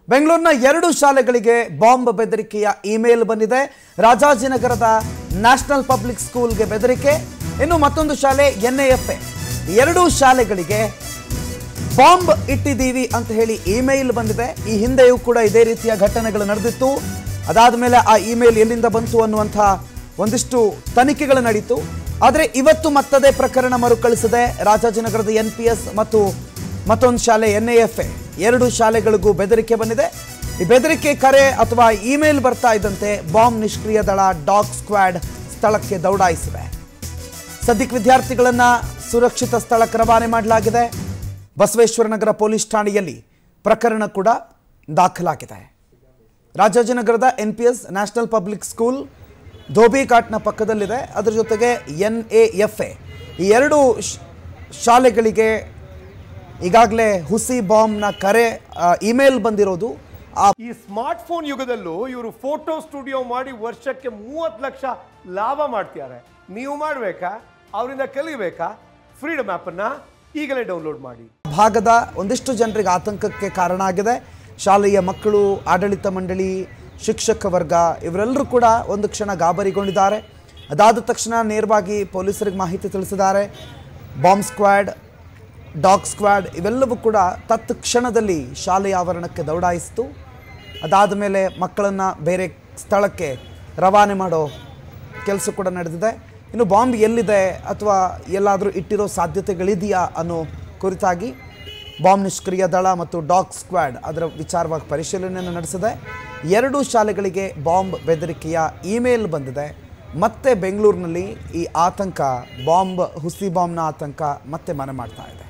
ಬೆಂಗಳೂರಿನ ಎರಡು ಶಾಲೆಗಳಿಗೆ ಬಾಂಬ್ ಬೆದರಿಕೆಯ ಇಮೇಲ್ ಬಂದಿದೆ ರಾಜಾಜಿನಗರದ ನ್ಯಾಷನಲ್ ಪಬ್ಲಿಕ್ ಸ್ಕೂಲ್ಗೆ ಬೆದರಿಕೆ ಇನ್ನು ಮತ್ತೊಂದು ಶಾಲೆ ಎನ್ ಎಫ್ ಎರಡೂ ಶಾಲೆಗಳಿಗೆ ಬಾಂಬ್ ಇಟ್ಟಿದ್ದೀವಿ ಅಂತ ಹೇಳಿ ಇಮೇಲ್ ಬಂದಿದೆ ಈ ಹಿಂದೆಯೂ ಕೂಡ ಇದೇ ರೀತಿಯ ಘಟನೆಗಳು ನಡೆದಿತ್ತು ಅದಾದ ಮೇಲೆ ಆ ಇಮೇಲ್ ಎಲ್ಲಿಂದ ಬಂತು ಅನ್ನುವಂಥ ಒಂದಿಷ್ಟು ತನಿಖೆಗಳು ನಡೀತು ಆದರೆ ಇವತ್ತು ಮತ್ತದೇ ಪ್ರಕರಣ ಮರುಕಳಿಸಿದೆ ರಾಜಾಜಿನಗರದ ಎನ್ ಪಿ ಎಸ್ ಮತ್ತು ಮತ್ತೊಂದು ಶಾಲೆ ಎನ್ ಎ ಎಫ್ ಎ ಎರಡು ಶಾಲೆಗಳಿಗೂ ಬೆದರಿಕೆ ಬಂದಿದೆ ಈ ಬೆದರಿಕೆ ಕರೆ ಅಥವಾ ಇಮೇಲ್ ಬರ್ತಾ ಇದ್ದಂತೆ ಬಾಂಬ್ ನಿಷ್ಕ್ರಿಯ ದಳ ಡಾಗ್ ಸ್ಕ್ವಾಡ್ ಸ್ಥಳಕ್ಕೆ ದೌಡಾಯಿಸಿವೆ ಸದ್ಯಕ್ಕೆ ವಿದ್ಯಾರ್ಥಿಗಳನ್ನ ಸುರಕ್ಷಿತ ಸ್ಥಳಕ್ಕೆ ರವಾನೆ ಮಾಡಲಾಗಿದೆ ಬಸವೇಶ್ವರನಗರ ಪೊಲೀಸ್ ಠಾಣೆಯಲ್ಲಿ ಪ್ರಕರಣ ಕೂಡ ದಾಖಲಾಗಿದೆ ರಾಜಾಜಿನಗರದ N P S National Public School ಧೋಬಿಘಾಟ್ನ ಪಕ್ಕದಲ್ಲಿದೆ ಅದರ ಜೊತೆಗೆ ಎನ್ ಎ ಎಫ್ ಎ ಈ ಎರಡು ಶ್- ಶಾಲೆಗಳಿಗೆ ಈಗಾಗಲೇ ಹುಸಿ ಬಾಂಬ್ನ ಕರೆ ಇಮೇಲ್ ಬಂದಿರೋದು ಆ ಈ ಸ್ಮಾರ್ಟ್ ಫೋನ್ ಯುಗದಲ್ಲೂ ಇವರು ಫೋಟೋ ಸ್ಟುಡಿಯೋ ಮಾಡಿ ವರ್ಷಕ್ಕೆ ಮೂವತ್ತು ಲಕ್ಷ ಲಾಭ ಮಾಡ್ತಿದ್ದಾರೆ ನೀವು ಮಾಡಬೇಕಾ ಅವರಿಂದ ಕಲಿಬೇಕಾ ಫ್ರೀಡಮ್ ಆ್ಯಪನ್ನು ಈಗಲೇ ಡೌನ್ಲೋಡ್ ಮಾಡಿ ಭಾಗದ ಒಂದಿಷ್ಟು ಜನರಿಗೆ ಆತಂಕಕ್ಕೆ ಕಾರಣ ಆಗಿದೆ ಶಾಲೆಯ ಮಕ್ಕಳು ಆಡಳಿತ ಮಂಡಳಿ ಶಿಕ್ಷಕ ವರ್ಗ ಇವರೆಲ್ಲರೂ ಕೂಡ ಒಂದು ಕ್ಷಣ ಗಾಬರಿಗೊಂಡಿದ್ದಾರೆ ಅದಾದ ತಕ್ಷಣ ನೇರವಾಗಿ ಪೊಲೀಸರಿಗೆ ಮಾಹಿತಿ ತಿಳಿಸಿದ್ದಾರೆ ಬಾಂಬ್ ಸ್ಕ್ವಾಡ್ ಡಾಗ್ ಸ್ಕ್ವಾಡ್ ಇವೆಲ್ಲವೂ ಕೂಡ ತತ್ಕ್ಷಣದಲ್ಲಿ ಶಾಲೆಯ ಆವರಣಕ್ಕೆ ದೌಡಾಯಿಸಿತು ಅದಾದ ಮೇಲೆ ಮಕ್ಕಳನ್ನು ಬೇರೆ ಸ್ಥಳಕ್ಕೆ ರವಾನೆ ಮಾಡೋ ಕೆಲಸ ಕೂಡ ನಡೆದಿದೆ ಇನ್ನು ಬಾಂಬ್ ಎಲ್ಲಿದೆ ಅಥವಾ ಎಲ್ಲಾದರೂ ಇಟ್ಟಿರೋ ಸಾಧ್ಯತೆಗಳಿದೆಯಾ ಅನ್ನೋ ಕುರಿತಾಗಿ ಬಾಂಬ್ ನಿಷ್ಕ್ರಿಯ ದಳ ಮತ್ತು ಡಾಗ್ ಸ್ಕ್ವಾಡ್ ಅದರ ವಿಚಾರವಾಗಿ ಪರಿಶೀಲನೆಯನ್ನು ನಡೆಸಿದೆ ಎರಡೂ ಶಾಲೆಗಳಿಗೆ ಬಾಂಬ್ ಬೆದರಿಕೆಯ ಇಮೇಲ್ ಬಂದಿದೆ ಮತ್ತೆ ಬೆಂಗಳೂರಿನಲ್ಲಿ ಈ ಆತಂಕ ಬಾಂಬ್ ಹುಸಿ ಬಾಂಬ್ನ ಆತಂಕ ಮತ್ತೆ ಮನೆ ಮಾಡ್ತಾ ಇದೆ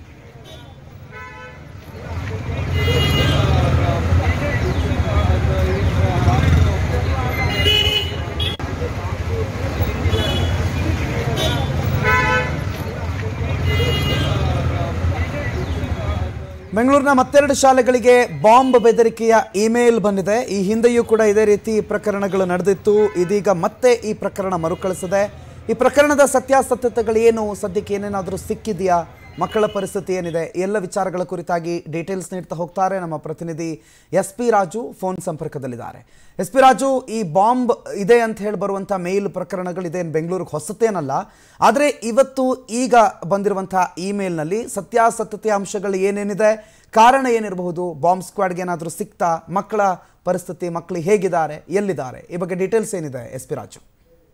ಬೆಂಗಳೂರಿನ ಮತ್ತೆರಡು ಶಾಲೆಗಳಿಗೆ ಬಾಂಬ್ ಬೆದರಿಕೆಯ ಇಮೇಲ್ ಬಂದಿದೆ ಈ ಹಿಂದೆಯೂ ಕೂಡ ಇದೇ ರೀತಿ ಪ್ರಕರಣಗಳು ನಡೆದಿತ್ತು ಇದೀಗ ಮತ್ತೆ ಈ ಪ್ರಕರಣ ಮರುಕಳಿಸಿದೆ ಈ ಪ್ರಕರಣದ ಸತ್ಯಾಸತ್ಯತೆಗಳು ಏನು ಸದ್ಯಕ್ಕೆ ಏನೇನಾದರೂ ಸಿಕ್ಕಿದೆಯಾ ಮಕ್ಕಳ ಪರಿಸ್ಥಿತಿ ಏನಿದೆ ಈ ಎಲ್ಲ ವಿಚಾರಗಳ ಕುರಿತಾಗಿ ಡೀಟೇಲ್ಸ್ ನೀಡ್ತಾ ಹೋಗ್ತಾರೆ ನಮ್ಮ ಪ್ರತಿನಿಧಿ ಎಸ್ ಪಿ ರಾಜು ಫೋನ್ ಸಂಪರ್ಕದಲ್ಲಿದ್ದಾರೆ ಎಸ್ ಪಿ ರಾಜು ಈ ಬಾಂಬ್ ಇದೆ ಅಂತ ಹೇಳಿ ಬರುವಂಥ ಮೇಲ್ ಪ್ರಕರಣಗಳು ಇದೇನು ಬೆಂಗಳೂರಿಗೆ ಹೊಸತೇನಲ್ಲ ಆದರೆ ಇವತ್ತು ಈಗ ಬಂದಿರುವಂಥ ಇಮೇಲ್ನಲ್ಲಿ ಸತ್ಯಾಸತ್ಯತೆಯ ಅಂಶಗಳು ಏನೇನಿದೆ ಕಾರಣ ಏನಿರಬಹುದು ಬಾಂಬ್ ಸ್ಕ್ವಾಡ್ಗೆ ಏನಾದರೂ ಸಿಕ್ತಾ ಮಕ್ಕಳ ಪರಿಸ್ಥಿತಿ ಮಕ್ಕಳು ಹೇಗಿದ್ದಾರೆ ಎಲ್ಲಿದ್ದಾರೆ ಈ ಬಗ್ಗೆ ಡೀಟೇಲ್ಸ್ ಏನಿದೆ ಎಸ್ ಪಿ ರಾಜು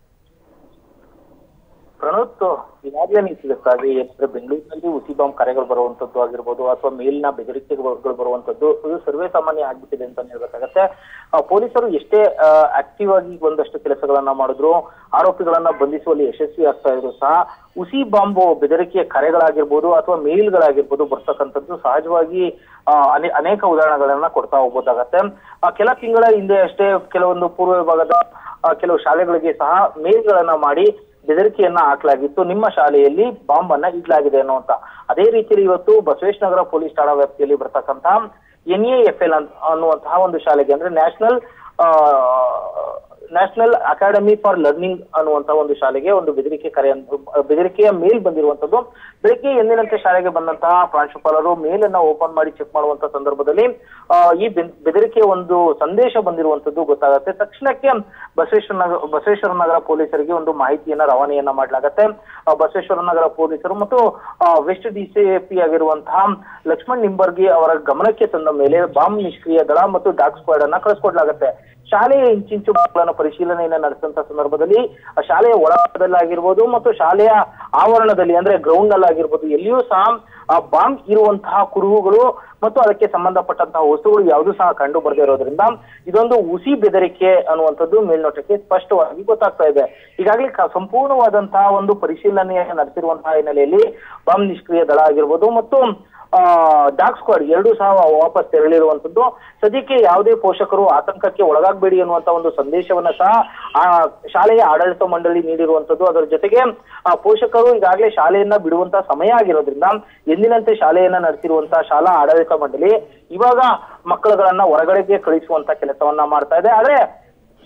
ಪ್ರಣೋತ್ ಈಗಾಗಲೇ ನೀವು ತಿಳಿಸ್ತಾಗಿ ಅಂದ್ರೆ ಬೆಂಗಳೂರಿನಲ್ಲಿ ಉಸಿ ಬಾಂಬ್ ಕರೆಗಳು ಬರುವಂತದ್ದು ಆಗಿರ್ಬೋದು ಅಥವಾ ಮೇಲಿನ ಬೆದರಿಕೆಗಳು ಬರುವಂತದ್ದು ಇದು ಸರ್ವೇ ಸಾಮಾನ್ಯ ಆಗ್ಬಿಟ್ಟಿದೆ ಅಂತ ಹೇಳ್ಬೇಕಾಗತ್ತೆ ಆ, ಪೊಲೀಸರು ಎಷ್ಟೇ ಆಕ್ಟಿವ್ ಆಗಿ ಒಂದಷ್ಟು ಕೆಲಸಗಳನ್ನ ಮಾಡಿದ್ರು ಆರೋಪಿಗಳನ್ನ ಬಂಧಿಸುವಲ್ಲಿ ಯಶಸ್ವಿ ಆಗ್ತಾ ಇದ್ರು ಸಹ ಉಸಿ ಬಾಂಬ್ ಬೆದರಿಕೆಯ ಕರೆಗಳಾಗಿರ್ಬೋದು ಅಥವಾ ಮೇಲ್ಗಳಾಗಿರ್ಬೋದು ಬರ್ತಕ್ಕಂಥದ್ದು ಸಹಜವಾಗಿ ಆ, ಅನೆ- ಅನೇಕ ಉದಾಹರಣೆಗಳನ್ನ ಕೊಡ್ತಾ ಹೋಗ್ಬೋದಾಗತ್ತೆ ಆ, ಕೆಲ ತಿಂಗಳ ಹಿಂದೆ ಅಷ್ಟೇ ಕೆಲವೊಂದು ಪೂರ್ವ ವಿಭಾಗದ ಆ, ಕೆಲವು ಶಾಲೆಗಳಿಗೆ ಸಹ ಮೇಲ್ಗಳನ್ನ ಮಾಡಿ ಬೆದರಿಕೆಯನ್ನ ಹಾಕಲಾಗಿತ್ತು ನಿಮ್ಮ ಶಾಲೆಯಲ್ಲಿ ಬಾಂಬ್ ಅನ್ನ ಇಡ್ಲಾಗಿದೆ ಅನ್ನುವಂತ ಅದೇ ರೀತಿಯಲ್ಲಿ ಇವತ್ತು ಬಸವೇಶ್ ನಗರ ಪೊಲೀಸ್ ಠಾಣಾ ವ್ಯಾಪ್ತಿಯಲ್ಲಿ ಬರ್ತಕ್ಕಂತಹ ಎನ್ ಎ ಎಫ್ ಎಲ್ ಅನ್ನುವಂತಹ ಒಂದು ಶಾಲೆಗೆ ಅಂದ್ರೆ National National Academy for Learning ಅನ್ನುವಂತಹ ಒಂದು ಶಾಲೆಗೆ ಒಂದು ಬೆದರಿಕೆ ಕರೆ ಅಂತ- ಬೆದರಿಕೆಯ ಮೇಲ್ ಬಂದಿರುವಂತದ್ದು ಬೆಳಗ್ಗೆ ಎಂದಿನಂತೆ ಶಾಲೆಗೆ ಬಂದಂತಹ ಪ್ರಾಂಶುಪಾಲರು ಮೇಲನ್ನ ಓಪನ್ ಮಾಡಿ ಚೆಕ್ ಮಾಡುವಂತ ಸಂದರ್ಭದಲ್ಲಿ ಆ, ಈ ಬೆನ್- ಬೆದರಿಕೆಯ ಒಂದು ಸಂದೇಶ ಬಂದಿರುವಂತದ್ದು ಗೊತ್ತಾಗುತ್ತೆ ತಕ್ಷಣಕ್ಕೆ ಬಸವೇಶ್ವರ ನಗರ ಬಸವೇಶ್ವರ ನಗರ ಪೊಲೀಸರಿಗೆ ಒಂದು ಮಾಹಿತಿಯನ್ನ ರವಾನೆಯನ್ನ ಮಾಡಲಾಗತ್ತೆ ಆ, ಬಸವೇಶ್ವರ ನಗರ ಪೊಲೀಸರು ಮತ್ತು ಆ, ವೆಸ್ಟ್ ಡಿಸಿಎಪಿ ಆಗಿರುವಂತಹ ಲಕ್ಷ್ಮಣ್ ನಿಂಬರ್ಗಿ ಅವರ ಗಮನಕ್ಕೆ ತಂದ ಮೇಲೆ ಬಾಂಬ್ ನಿಷ್ಕ್ರಿಯ ದಳ ಮತ್ತು ಡಾಗ್ ಸ್ಕ್ವಾಡ್ ಅನ್ನ ಕಳಿಸ್ಕೊಡ್ಲಾಗತ್ತೆ ಶಾಲೆಯ ಇಂಚಿಂಚು ಮಕ್ಕಳನ್ನ ಪರಿಶೀಲನೆಯನ್ನ ನಡೆಸಿದಂತ ಸಂದರ್ಭದಲ್ಲಿ ಆ ಶಾಲೆಯ ಒಳಭಾಗದಲ್ಲಾಗಿರ್ಬೋದು ಮತ್ತು ಶಾಲೆಯ ಆವರಣದಲ್ಲಿ ಅಂದ್ರೆ ಗ್ರೌಂಡ್ ನಲ್ಲಾಗಿರ್ಬೋದು ಎಲ್ಲಿಯೂ ಸಹ ಆ ಬಾಂಬ್ ಇರುವಂತಹ ಕುರುಹುಗಳು ಮತ್ತು ಅದಕ್ಕೆ ಸಂಬಂಧಪಟ್ಟಂತಹ ವಸ್ತುಗಳು ಯಾವುದೂ ಸಹ ಕಂಡು ಬರದೇ ಇರೋದ್ರಿಂದ ಇದೊಂದು ಉಸಿ ಬೆದರಿಕೆ ಅನ್ನುವಂಥದ್ದು ಮೇಲ್ನೋಟಕ್ಕೆ ಸ್ಪಷ್ಟವಾಗಿ ಗೊತ್ತಾಗ್ತಾ ಇದೆ ಈಗಾಗಲೇ ಕ- ಸಂಪೂರ್ಣವಾದಂತಹ ಒಂದು ಪರಿಶೀಲನೆಯನ್ನು ನಡೆಸಿರುವಂತಹ ಹಿನ್ನೆಲೆಯಲ್ಲಿ ಬಾಂಬ್ ನಿಷ್ಕ್ರಿಯ ದಳ ಆಗಿರ್ಬೋದು ಮತ್ತು ಆ ಡಾಗ್ ಸ್ಕ್ವಾಡ್ ಎರಡೂ ಸಹ ವಾಪಸ್ ತೆರಳಿರುವಂತದ್ದು ಸದ್ಯಕ್ಕೆ ಯಾವುದೇ ಪೋಷಕರು ಆತಂಕಕ್ಕೆ ಒಳಗಾಗಬೇಡಿ ಅನ್ನುವಂತ ಒಂದು ಸಂದೇಶವನ್ನ ಸಹ ಆ ಶಾಲೆಯ ಆಡಳಿತ ಮಂಡಳಿ ನೀಡಿರುವಂತದ್ದು ಅದರ ಜೊತೆಗೆ ಆ ಪೋಷಕರು ಈಗಾಗಲೇ ಶಾಲೆಯನ್ನ ಬಿಡುವಂತ ಸಮಯ ಆಗಿರೋದ್ರಿಂದ ಎಂದಿನಂತೆ ಶಾಲೆಯನ್ನ ನಡೆಸಿರುವಂತಹ ಶಾಲಾ ಆಡಳಿತ ಮಂಡಳಿ ಇವಾಗ ಮಕ್ಕಳುಗಳನ್ನ ಹೊರಗಡೆಗೆ ಕಳಿಸುವಂತ ಕೆಲಸವನ್ನ ಮಾಡ್ತಾ ಇದೆ ಆದ್ರೆ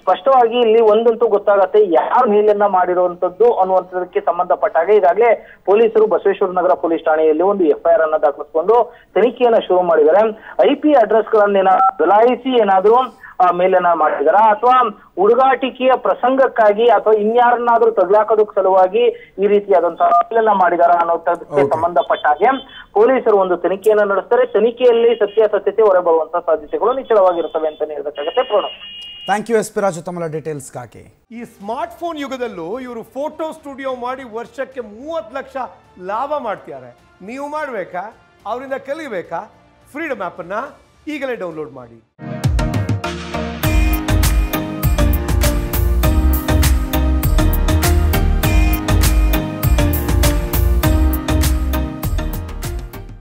ಸ್ಪಷ್ಟವಾಗಿ ಇಲ್ಲಿ ಒಂದಂತೂ ಗೊತ್ತಾಗತ್ತೆ ಯಾರ ಮೇಲನ್ನ ಮಾಡಿರುವಂತದ್ದು ಅನ್ನುವಂಥದಕ್ಕೆ ಸಂಬಂಧಪಟ್ಟ ಹಾಗೆ ಈಗಾಗಲೇ ಪೊಲೀಸರು ಬಸವೇಶ್ವರ ನಗರ ಪೊಲೀಸ್ ಠಾಣೆಯಲ್ಲಿ ಒಂದು ಎಫ್ಐಆರ್ ಅನ್ನ ದಾಖಲಿಸಿಕೊಂಡು ತನಿಖೆಯನ್ನ ಶುರು ಮಾಡಿದ್ದಾರೆ ಐ ಪಿ ಅಡ್ರೆಸ್ ಗಳನ್ನೇನ ಬದಲಾಯಿಸಿ ಏನಾದ್ರೂ ಆ, ಮೇಲನ್ನ ಮಾಡಿದಾರ ಅಥವಾ ಹುಡುಗಾಟಿಕೆಯ ಪ್ರಸಂಗಕ್ಕಾಗಿ ಅಥವಾ ಇನ್ಯಾರನ್ನಾದ್ರೂ ತಗ್ಲಾಕೋದಕ್ಕೆ ಸಲುವಾಗಿ ಈ ರೀತಿಯಾದಂತಹ ಮೇಲನ್ನ ಮಾಡಿದಾರ ಅನ್ನೋದಕ್ಕೆ Okay. ಸಂಬಂಧಪಟ್ಟ ಹಾಗೆ ಪೊಲೀಸರು ಒಂದು ತನಿಖೆಯನ್ನ ನಡೆಸ್ತಾರೆ ತನಿಖೆಯಲ್ಲಿ ಸತ್ಯಾಸತ್ಯತೆ ಹೊರಬರುವಂತಹ ಸಾಧ್ಯತೆಗಳು ನಿಚ್ಚಳವಾಗಿರ್ತವೆ ಅಂತ ಹೇಳಬೇಕಾಗತ್ತೆ Pranav thank you S P Raju ತಮ್ಮ ಡೀಟೇಲ್ಸ್ಗಾಗಿ ಈ ಸ್ಮಾರ್ಟ್ ಫೋನ್ ಯುಗದಲ್ಲೂ ಇವರು ಫೋಟೋ ಸ್ಟುಡಿಯೋ ಮಾಡಿ ವರ್ಷಕ್ಕೆ ಮೂವತ್ತು ಲಕ್ಷ ಲಾಭ ಮಾಡ್ತಿದ್ದಾರೆ ನೀವು ಮಾಡಬೇಕಾ ಅವರಿಂದ ಕಲಿಬೇಕಾ ಫ್ರೀಡಮ್ ಆ್ಯಪನ್ನು ಈಗಲೇ ಡೌನ್ಲೋಡ್ ಮಾಡಿ